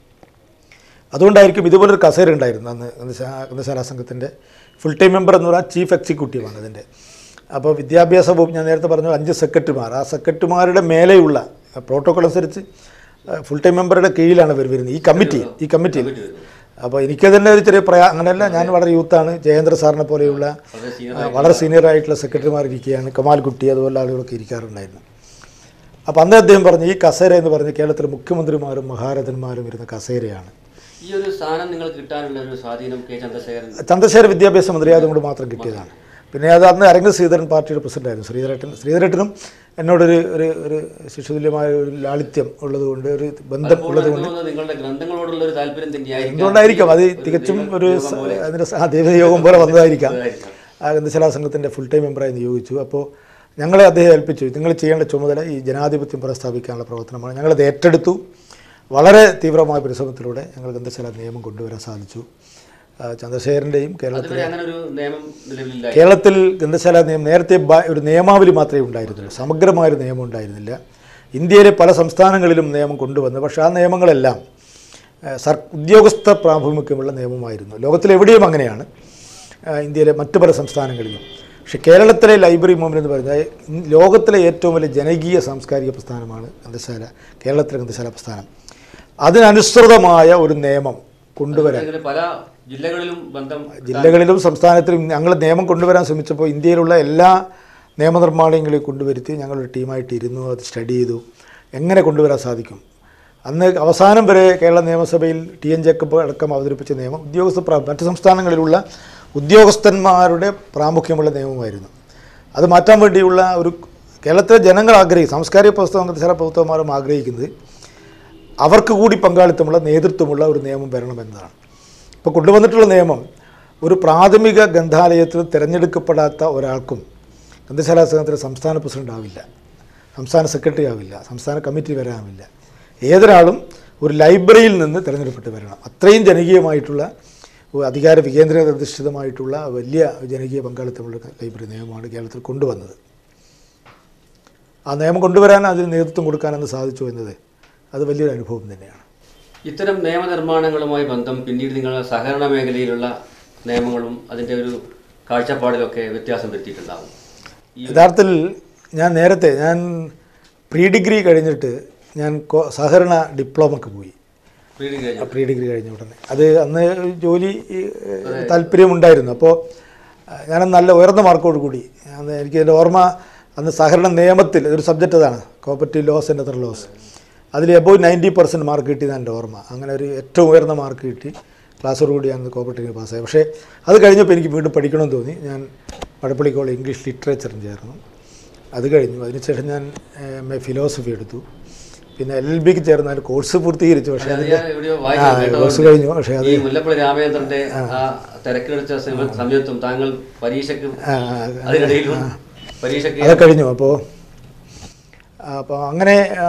അതുകൊണ്ടായിരിക്കും ഇതുപോലൊരു കസേര ഉണ്ടായിരുന്നു അന്ന് ഗന്ധശാ- ഗന്ധശാല സംഘത്തിൻ്റെ ഫുൾ ടൈം മെമ്പർ എന്ന് പറഞ്ഞാൽ ചീഫ് എക്സിക്യൂട്ടീവാണ് അതിൻ്റെ അപ്പോൾ വിദ്യാഭ്യാസ വകുപ്പ് ഞാൻ നേരത്തെ പറഞ്ഞു അഞ്ച് സെക്രട്ടറിമാർ ആ സെക്രട്ടറിമാരുടെ മേലെയുള്ള പ്രോട്ടോകോൾ അനുസരിച്ച് ഫുൾ ടൈം മെമ്പറുടെ കീഴിലാണ് ഇവർ വരുന്നത് ഈ കമ്മിറ്റി ഈ കമ്മിറ്റിയിൽ അപ്പോൾ എനിക്ക് തന്നെ ഒരു ചെറിയ പ്രയാ അങ്ങനെയല്ല ഞാൻ വളരെ യൂത്താണ് ജയേന്ദ്ര സാറിനെ പോലെയുള്ള വളരെ senior ആ, വളരെ സീനിയർ ആയിട്ടുള്ള സെക്രട്ടറിമാർ ഇരിക്കുകയാണ് കമാൽ കുട്ടി അതുപോലെ ആളുകളൊക്കെ ഇരിക്കാറുണ്ടായിരുന്നു അപ്പോൾ അന്ന് അദ്ദേഹം പറഞ്ഞു ഈ കസേര എന്ന് പറഞ്ഞ് കേരളത്തിലെ മുഖ്യമന്ത്രിമാരും മഹാരഥന്മാരും ഇരുന്ന കസേരയാണ് ഈ ഒരു സ്ഥാനം നിങ്ങൾക്ക് കിട്ടാനുള്ള ഒരു സ്വാധീനം കെ ചന്ദ്രശേഖരൻ ചന്ദ്രശേഖര വിദ്യാഭ്യാസ മന്ത്രി അതുകൊണ്ട് മാത്രം കിട്ടിയതാണ് പിന്നെ അത് അന്ന് അരങ്ങ് ശ്രീധരൻ പാർട്ടിയുടെ പ്രസിഡന്റായിരുന്നു ശ്രീധരേട്ടൻ ശ്രീധരേട്ടനും എന്നോടൊരു ഒരു ഒരു ശിശുതുല്യമായ ഒരു ലാളിത്യം ഉള്ളതുകൊണ്ട് ഒരു ബന്ധം ഉള്ളത് എനിക്ക് തോന്നുന്നത് നിങ്ങളുടെ ഗ്രന്ഥങ്ങളോടുള്ള ഒരു താല്പര്യം തന്നെയായിരിക്കും എന്തുകൊണ്ടായിരിക്കും അത് തികച്ചും ഒരു സ- അതിൻ്റെ സ- ആ ദൈവയോഗം പോലെ വന്നതായിരിക്കാം ആ ഗന്ധശാല സംഘത്തിൻ്റെ ഫുൾ ടൈം മെമ്പറായി നിയോഗിച്ചു അപ്പോൾ ഞങ്ങളെ അദ്ദേഹം ഏൽപ്പിച്ചു നിങ്ങൾ ചെയ്യേണ്ട ചുമതല ഈ ജനാധിപത്യം പുനഃസ്ഥാപിക്കാനുള്ള പ്രവർത്തനമാണ് ഞങ്ങളത് ഏറ്റെടുത്തു വളരെ തീവ്രമായ പരിശ്രമത്തിലൂടെ ഞങ്ങൾ ഗന്ധശാല നിയമം കൊണ്ടുവരാൻ സാധിച്ചു ആ, ചന്ദ്രശേഖരൻ്റെയും കേരളത്തിലെ അതുവരെ അങ്ങനെ ഒരു നിയമം നിലവിലില്ല കേരളത്തിൽ ഗന്ധശാല നിയമം നേരത്തെ ബ- ഒരു നിയമാവലി മാത്രമേ ഉണ്ടായിരുന്നുള്ളൂ സമഗ്രമായൊരു നിയമം ഉണ്ടായിരുന്നില്ല ഇന്ത്യയിലെ പല സംസ്ഥാനങ്ങളിലും നിയമം കൊണ്ടുവന്നു പക്ഷേ ആ നിയമങ്ങളെല്ലാം ഏഹ്, സർ ഉദ്യോഗസ്ഥ പ്രാമുഖ്യമുള്ള നിയമമായിരുന്നു ലോകത്തിലെവിടെയും അങ്ങനെയാണ് ഏഹ്, ഇന്ത്യയിലെ മറ്റു പല സംസ്ഥാനങ്ങളിലും പക്ഷേ കേരളത്തിലെ ലൈബ്രറി മൂവ്മെൻറ്റ് എന്ന് പറയുന്നത് ഇൻ- ലോകത്തിലെ ഏറ്റവും വലിയ ജനകീയ സാംസ്കാരിക പ്രസ്ഥാനമാണ് ഗന്ധശാല കേരളത്തിലെ ഗന്ധശാല പ്രസ്ഥാനം അതിനനുസൃതമായ ഒരു നിയമം കൊണ്ടുവരാൻ അങ്ങനെ പല ജില്ലകളിലും ബന്ധം ജില്ലകളിലും സംസ്ഥാനത്തിലും ഞങ്ങൾ നിയമം കൊണ്ടുവരാൻ ശ്രമിച്ചപ്പോൾ ഇന്ത്യയിലുള്ള എല്ലാ നിയമനിർമ്മാണങ്ങളെയും കൊണ്ടുവരുത്തി ഞങ്ങളൊരു ടീമായിട്ട് ഇരുന്നു അത് സ്റ്റഡി ചെയ്തു എങ്ങനെ കൊണ്ടുവരാൻ സാധിക്കും അന്ന് അവസാനം വരെ കേരള നിയമസഭയിൽ ടി എൻ ജേക്കബ് അടക്കം അവതരിപ്പിച്ച നിയമം ഉദ്യോഗസ്ഥ പ്രാ മറ്റ് സംസ്ഥാനങ്ങളിലുള്ള ഉദ്യോഗസ്ഥന്മാരുടെ പ്രാമുഖ്യമുള്ള നിയമമായിരുന്നു അത് മാറ്റാൻ വേണ്ടിയുള്ള ഒരു കേരളത്തിലെ ജനങ്ങൾ ആഗ്രഹിക്കും സാംസ്കാരിക പുസ്തകം ചില പുസ്തകന്മാരും ആഗ്രഹിക്കുന്നത് അവർക്ക് കൂടി പങ്കാളിത്തമുള്ള നേതൃത്വമുള്ള ഒരു നിയമം വരണമെന്നതാണ് ഇപ്പോൾ കൊണ്ടുവന്നിട്ടുള്ള നിയമം ഒരു പ്രാഥമിക ഗ്രന്ഥാലയത്തിൽ തിരഞ്ഞെടുക്കപ്പെടാത്ത ഒരാൾക്കും ഗ്രന്ഥശാലാ സംഘത്തിൻ്റെ സംസ്ഥാന പ്രസിഡന്റ് ആവില്ല സംസ്ഥാന സെക്രട്ടറി ആവില്ല സംസ്ഥാന കമ്മിറ്റി വരാനാവില്ല ഏതൊരാളും ഒരു ലൈബ്രറിയിൽ നിന്ന് തിരഞ്ഞെടുപ്പെട്ട് വരണം അത്രയും ജനകീയമായിട്ടുള്ള ഒരു അധികാര വികേന്ദ്രീകൃതമായിട്ടുള്ള വലിയ ജനകീയ പങ്കാളിത്തമുള്ള ലൈബ്രറി നിയമമാണ് കേരളത്തിൽ കൊണ്ടുവന്നത് ആ നിയമം കൊണ്ടുവരാൻ അതിന് നേതൃത്വം കൊടുക്കാനെന്ന് സാധിച്ചു എന്നത് അത് വലിയൊരു അനുഭവം തന്നെയാണ് ഇത്തരം നിയമനിർമ്മാണങ്ങളുമായി ബന്ധം പിന്നീട് നിങ്ങൾ സഹകരണ മേഖലയിലുള്ള നിയമങ്ങളും അതിൻ്റെ ഒരു കാഴ്ചപ്പാടിലൊക്കെ വ്യത്യാസം വരുത്തിയിട്ടുണ്ടാകും ഈ യഥാർത്ഥത്തിൽ ഞാൻ നേരത്തെ ഞാൻ പ്രീ ഡിഗ്രി കഴിഞ്ഞിട്ട് ഞാൻ കോ- സഹകരണ ഡിപ്ലോമക്ക് പോയി പ്രീ കഴിഞ്ഞു പ്രീ ഡിഗ്രി കഴിഞ്ഞ ഉടനെ അത് അന്ന് ജോലി ഏഹ്, താല്പര്യമുണ്ടായിരുന്നു അപ്പോൾ ഞാൻ നല്ല ഉയർന്ന മാർക്കോട് കൂടി അന്ന് എനിക്ക് എൻ്റെ ഓർമ്മ അന്ന് സഹകരണ നിയമത്തിൽ ഒരു സബ്ജക്റ്റ് അതാണ് cooperative laws and other laws അതിൽ എബോവ് നയൻറ്റി പെർസെൻറ്റ് മാർക്ക് കിട്ടിയതാണ് എൻ്റെ ഓർമ്മ അങ്ങനെ ഒരു ഏറ്റവും ഉയർന്ന മാർക്ക് കിട്ടി ക്ലാസ്സോട് കൂടി അന്ന് കോപ്പറേറ്റീവ് പാസ്സായി പക്ഷേ അത് കഴിഞ്ഞപ്പോൾ എനിക്ക് വീണ്ടും പഠിക്കണമെന്ന് തോന്നി ഞാൻ പടപ്പള്ളി കോളേജ് ഇംഗ്ലീഷ് ലിറ്ററേച്ചറിന് ചേർന്നു അത് കഴിഞ്ഞു അതിനുശേഷം ഞാൻ എം എ ഫിലോസഫി എടുത്തു പിന്നെ എൽ എൽ ബിക്ക് ചേർന്ന് അതിൻ്റെ കോഴ്സ് പൂർത്തീകരിച്ചു പക്ഷേ അത് അതിൻ്റെ ഞാൻ എവിടെയോ ആ വായിച്ചു കേട്ടോ. കോഴ്സ് കഴിഞ്ഞു പക്ഷേ അത് ഈ മുല്ലപ്പള്ളി രാമചന്ദ്രന്റെ ആ തിരക്കെടുത്ത സമ- സമയത്തും താങ്കൾ പരീക്ഷയ്ക്ക് ആ, ആ, അതിനിടയിലും പരീക്ഷയ്ക്ക് അത് കഴിഞ്ഞു അപ്പോൾ അപ്പോൾ അങ്ങനെ ആ,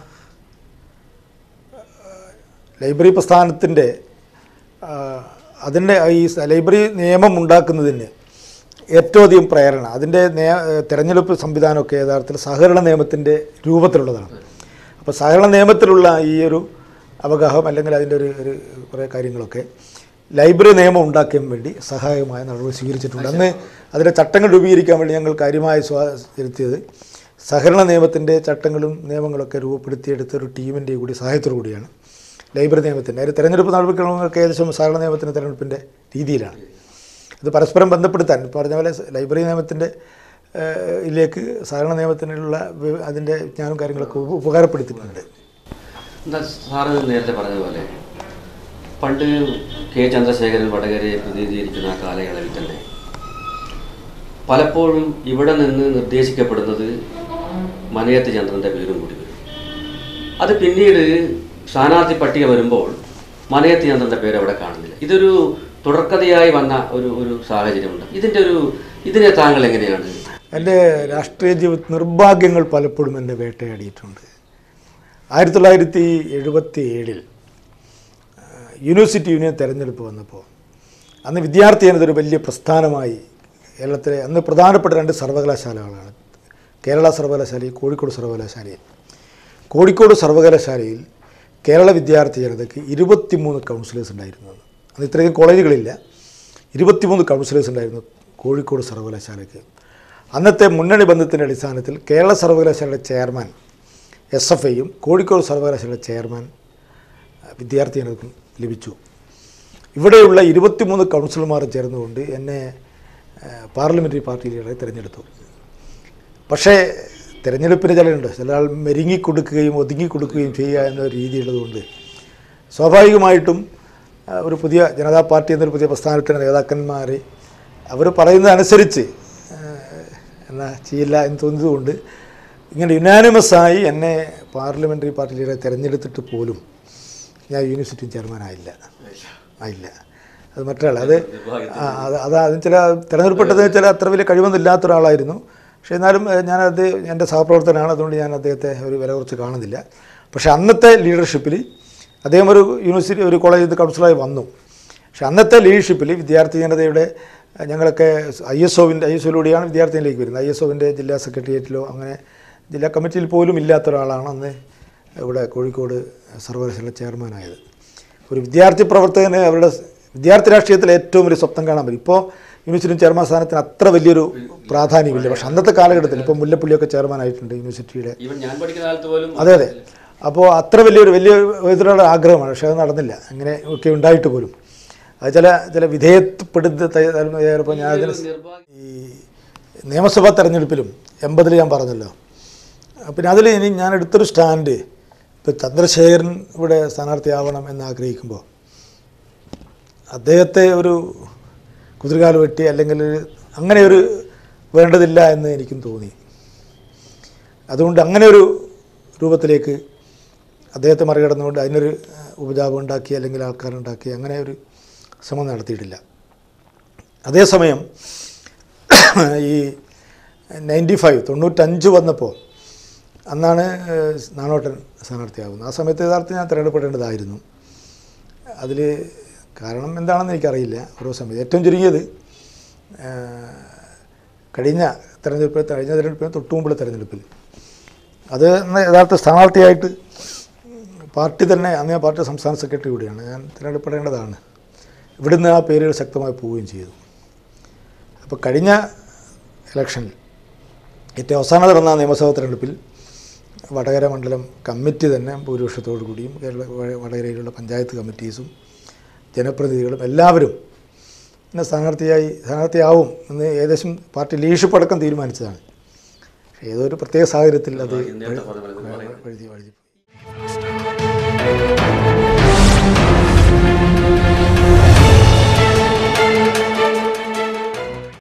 ലൈബ്രറി പ്രസ്ഥാനത്തിൻ്റെ ആ, അതിൻ്റെ ഈ സ- ലൈബ്രറി നിയമം ഉണ്ടാക്കുന്നതിന് ഏറ്റവും അധികം പ്രേരണ അതിൻ്റെ നിയ തിരഞ്ഞെടുപ്പ് സംവിധാനമൊക്കെ യഥാർത്ഥത്തിൽ സഹകരണ നിയമത്തിൻ്റെ രൂപത്തിലുള്ളതാണ് അപ്പോൾ സഹകരണ നിയമത്തിലുള്ള ഈ ഒരു അവഗാഹം അല്ലെങ്കിൽ അതിൻ്റെ ഒരു ഒരു കുറേ കാര്യങ്ങളൊക്കെ ലൈബ്രറി നിയമം ഉണ്ടാക്കാൻ വേണ്ടി സഹായകമായ നടപടി സ്വീകരിച്ചിട്ടുണ്ട് അന്ന് അതിൻ്റെ ചട്ടങ്ങൾ രൂപീകരിക്കാൻ വേണ്ടി ഞങ്ങൾ കാര്യമായി സ്വാ ചെലുത്തിയത് സഹകരണ നിയമത്തിൻ്റെ ചട്ടങ്ങളും നിയമങ്ങളൊക്കെ രൂപപ്പെടുത്തിയെടുത്ത ഒരു ടീമിൻ്റെ കൂടി സഹായത്തോടു കൂടിയാണ് ലൈബ്രറി നിയമത്തിൻ്റെ അതിന് തെരഞ്ഞെടുപ്പ് നടപടിക്രമങ്ങളൊക്കെ ഏകദേശം സഹകരണ നിയമത്തിൻ്റെ തെരഞ്ഞെടുപ്പിൻ്റെ രീതിയിലാണ് ഇത് പരസ്പരം ബന്ധപ്പെടുത്താൻ ഇപ്പോൾ പറഞ്ഞ പോലെ ലൈബ്രറി നിയമത്തിൻ്റെ ഏഹ്, ഇതിലേക്ക് സഹകരണ നിയമത്തിനുള്ള വി- അതിൻ്റെ ജ്ഞാനം കാര്യങ്ങളൊക്കെ ഉപ- ഉപകാരപ്പെടുത്തിയിട്ടുണ്ട് എന്താ സാറ് നേരത്തെ പറഞ്ഞതുപോലെ പണ്ട് കെ ചന്ദ്രശേഖരൻ വടകരയെ പ്രതിനിധീകരിക്കുന്ന ആ കാലയളവിൽ തന്നെ പലപ്പോഴും ഇവിടെ നിന്ന് നിർദ്ദേശിക്കപ്പെടുന്നത് മനയത്ത് ചന്ദ്രൻ്റെ പേരും കൂടി വരും അത് പിന്നീട് സ്ഥാനാർത്ഥി പട്ടിക വരുമ്പോൾ മനയത്ത് ചന്ദ്രൻ്റെ പേര് അവിടെ കാണുന്നില്ല ഇതൊരു തുടർക്കഥയായി വന്ന ഒരു ഒരു സാഹചര്യമുണ്ട് ഇതിൻ്റെ ഒരു ഇതിനെ താങ്കൾ എങ്ങനെയാണ് എൻ്റെ രാഷ്ട്രീയ ജീവിത നിർഭാഗ്യങ്ങൾ പലപ്പോഴും എന്നെ വേട്ടയാടിയിട്ടുണ്ട് ആയിരത്തി തൊള്ളായിരത്തി എഴുപത്തി ഏഴിൽ യൂണിവേഴ്സിറ്റി യൂണിയൻ തെരഞ്ഞെടുപ്പ് വന്നപ്പോൾ അന്ന് വിദ്യാർത്ഥി എന്നതൊരു വലിയ പ്രസ്ഥാനമായി കേരളത്തിലെ അന്ന് പ്രധാനപ്പെട്ട രണ്ട് സർവകലാശാലകളാണ് കേരള സർവകലാശാലയും കോഴിക്കോട് സർവകലാശാലയും കോഴിക്കോട് സർവകലാശാലയിൽ കേരള വിദ്യാർത്ഥി ജനതയ്ക്ക് ഇരുപത്തിമൂന്ന് കൗൺസിലേഴ്സ് ഉണ്ടായിരുന്നു അന്ന്. അന്ന് ഇത്രയും കോളേജുകളില്ല ഇരുപത്തിമൂന്ന് കൗൺസിലേഴ്സ് ഉണ്ടായിരുന്നു കോഴിക്കോട് സർവകലാശാലയ്ക്ക് അന്നത്തെ മുന്നണി ബന്ധത്തിൻ്റെ അടിസ്ഥാനത്തിൽ കേരള സർവകലാശാലയുടെ ചെയർമാൻ എസ് എഫ് ഐയും കോഴിക്കോട് സർവകലാശാലയുടെ ചെയർമാൻ അഹ്, വിദ്യാർത്ഥി ജനതയ്ക്കും ലഭിച്ചു ഇവിടെയുള്ള ഇരുപത്തിമൂന്ന് കൗൺസിലർമാർ ചേർന്നുകൊണ്ട് എന്നെ അഹ്, പാർലമെൻ്ററി പാർട്ടി ലീഡറെ തിരഞ്ഞെടുത്തു പക്ഷേ തിരഞ്ഞെടുപ്പിന് ചിലരുണ്ട് ചില ആൾ മെരുങ്ങി കൊടുക്കുകയും ഒതുങ്ങി കൊടുക്കുകയും ചെയ്യുക എന്ന ഒരു രീതിയുള്ളതുകൊണ്ട് സ്വാഭാവികമായിട്ടും ആ, ഒരു പുതിയ ജനതാ പാർട്ടി എന്നൊരു പുതിയ പ്രസ്ഥാനത്തിൻ്റെ നേതാക്കന്മാർ അവർ പറയുന്നതനുസരിച്ച് ആ, എന്നാ ചെയ്യില്ല എന്ന് തോന്നിയതുകൊണ്ട് ഇങ്ങനെ യുനാനിമസായി എന്നെ പാർലമെൻ്ററി പാർട്ടി ലീഡറെ തിരഞ്ഞെടുത്തിട്ട് പോലും ഞാൻ യൂണിവേഴ്സിറ്റി ചെയർമാൻ ആയില്ല ആയില്ല അത് മറ്റൊരാൾ അത് ആ, അത് അത് അതിന് ചില തിരഞ്ഞെടുപ്പെട്ടത് ചില അത്ര വലിയ കഴിവൊന്നും ഇല്ലാത്ത ഒരാളായിരുന്നു പക്ഷേ എന്നാലും ഏഹ്, ഞാനത് എൻ്റെ സഹപ്രവർത്തനാണ് അതുകൊണ്ട് ഞാൻ അദ്ദേഹത്തെ ഒരു വില കുറച്ച് കാണുന്നില്ല പക്ഷേ അന്നത്തെ ലീഡർഷിപ്പിൽ അദ്ദേഹം ഒരു യൂണിവേഴ്സിറ്റി ഒരു കോളേജിൽ കൗൺസിലറായി വന്നു പക്ഷേ അന്നത്തെ ലീഡർഷിപ്പിൽ വിദ്യാർത്ഥി ജനതയുടെ ഏഹ്, ഞങ്ങളൊക്കെ ഐ എസ് ഒവിൻ്റെ ഐ എസ് ഒയിലൂടെയാണ് വിദ്യാർത്ഥിയിലേക്ക് വരുന്നത് ഐ എസ് ഒവിൻ്റെ ജില്ലാ സെക്രട്ടേറിയറ്റിലോ അങ്ങനെ ജില്ലാ കമ്മിറ്റിയിൽ പോലും ഇല്ലാത്ത ഒരാളാണ് അന്ന് ഇവിടെ കോഴിക്കോട് സർവകലാശാല ചെയർമാനായത് ഒരു വിദ്യാർത്ഥി പ്രവർത്തകന് അവരുടെ വിദ്യാർത്ഥി രാഷ്ട്രീയത്തിൽ ഏറ്റവും വലിയ സ്വപ്നം കാണാൻ പറ്റും ഇപ്പോൾ യൂണിവേഴ്സിറ്റി ചെയർമാൻ സ്ഥാനത്തിന് അത്ര വലിയൊരു പ്രാധാന്യമില്ല പക്ഷെ അന്നത്തെ കാലഘട്ടത്തിൽ ഇപ്പോൾ മുല്ലപ്പള്ളിയൊക്കെ ചെയർമാൻ ആയിട്ടുണ്ട് യൂണിവേഴ്സിറ്റിയുടെ ഈവൻ ഞാൻ പഠിക്കുന്ന കാലത്ത് പോലും അതെ അതെ അപ്പോൾ അത്ര വലിയൊരു വലിയ വിധത്തിലുള്ള ആഗ്രഹമാണ് പക്ഷേ അത് നടന്നില്ല അങ്ങനെ ഒക്കെ ഉണ്ടായിട്ട് പോലും അത് ചില ചില വിധേയപ്പെടുത്ത ചിലപ്പോൾ ഞാൻ അതിന് നിർഭാഗ്യം ഈ നിയമസഭാ തെരഞ്ഞെടുപ്പിലും എൺപതിൽ ഞാൻ പറഞ്ഞല്ലോ പിന്നെ അതിൽ ഇനി ഞാൻ എടുത്തൊരു സ്റ്റാൻഡ് ഇപ്പോൾ ചന്ദ്രശേഖരൻ ഇവിടെ സ്ഥാനാർത്ഥിയാവണം എന്ന് ആഗ്രഹിക്കുമ്പോൾ അദ്ദേഹത്തെ ഒരു കുതിരകാല് വെട്ടി അല്ലെങ്കിൽ അങ്ങനെ ഒരു വേണ്ടതില്ല എന്ന് എനിക്കും തോന്നി അതുകൊണ്ട് അങ്ങനെ ഒരു രൂപത്തിലേക്ക് അദ്ദേഹത്തെ മറികടന്നുകൊണ്ട് അതിനൊരു ഏഹ്, ഉപജാപം ഉണ്ടാക്കി അല്ലെങ്കിൽ ആൾക്കാരുണ്ടാക്കി അങ്ങനെ ഒരു ശ്രമം നടത്തിയിട്ടില്ല അതേസമയം ഈ നയൻറ്റി ഫൈവ് തൊണ്ണൂറ്റഞ്ച് വന്നപ്പോൾ അന്നാണ് ഏഹ്, നാണോട്ടൻ സ്ഥാനാർത്ഥിയാകുന്നത് ആ സമയത്ത് യഥാർത്ഥം ഞാൻ തിരഞ്ഞെടുപ്പെടേണ്ടതായിരുന്നു അതിൽ കാരണം എന്താണെന്ന് എനിക്കറിയില്ല ഓരോ സമയത്ത് ഏറ്റവും ചുരുങ്ങിയത് ഏഹ്, കഴിഞ്ഞ തെരഞ്ഞെടുപ്പ് കഴിഞ്ഞ തെരഞ്ഞെടുപ്പിന് തൊട്ടു മുമ്പുള്ള തെരഞ്ഞെടുപ്പിൽ അത് അന്ന് യഥാർത്ഥ സ്ഥാനാർത്ഥിയായിട്ട് പാർട്ടി തന്നെ അന്ന് ഞാൻ പാർട്ടി സംസ്ഥാന സെക്രട്ടറി കൂടിയാണ് ഞാൻ തിരഞ്ഞെടുപ്പെടേണ്ടതാണ് ഇവിടുന്ന് ആ പേരുകൾ ശക്തമായി പോവുകയും ചെയ്തു അപ്പോൾ കഴിഞ്ഞ ഇലക്ഷനിൽ ഏറ്റവും അവസാനം നടന്ന നിയമസഭാ തെരഞ്ഞെടുപ്പിൽ വടകര മണ്ഡലം കമ്മിറ്റി തന്നെ ഭൂരിപക്ഷത്തോടു കൂടിയും കേരള വ- വടകരയിലുള്ള പഞ്ചായത്ത് കമ്മിറ്റീസും ജനപ്രതിനിധികളും എല്ലാവരും എന്നെ സ്ഥാനാർത്ഥിയായി സ്ഥാനാർത്ഥിയാവും എന്ന് ഏകദേശം പാർട്ടി ലീഡർഷിപ്പ് അടക്കം തീരുമാനിച്ചതാണ് പക്ഷേ ഏതോ ഒരു പ്രത്യേക സാഹചര്യത്തിൽ അത് നേരത്തെ പറഞ്ഞ പോലെ ഇത് പറയുന്നത്. വഴുതി വഴുതി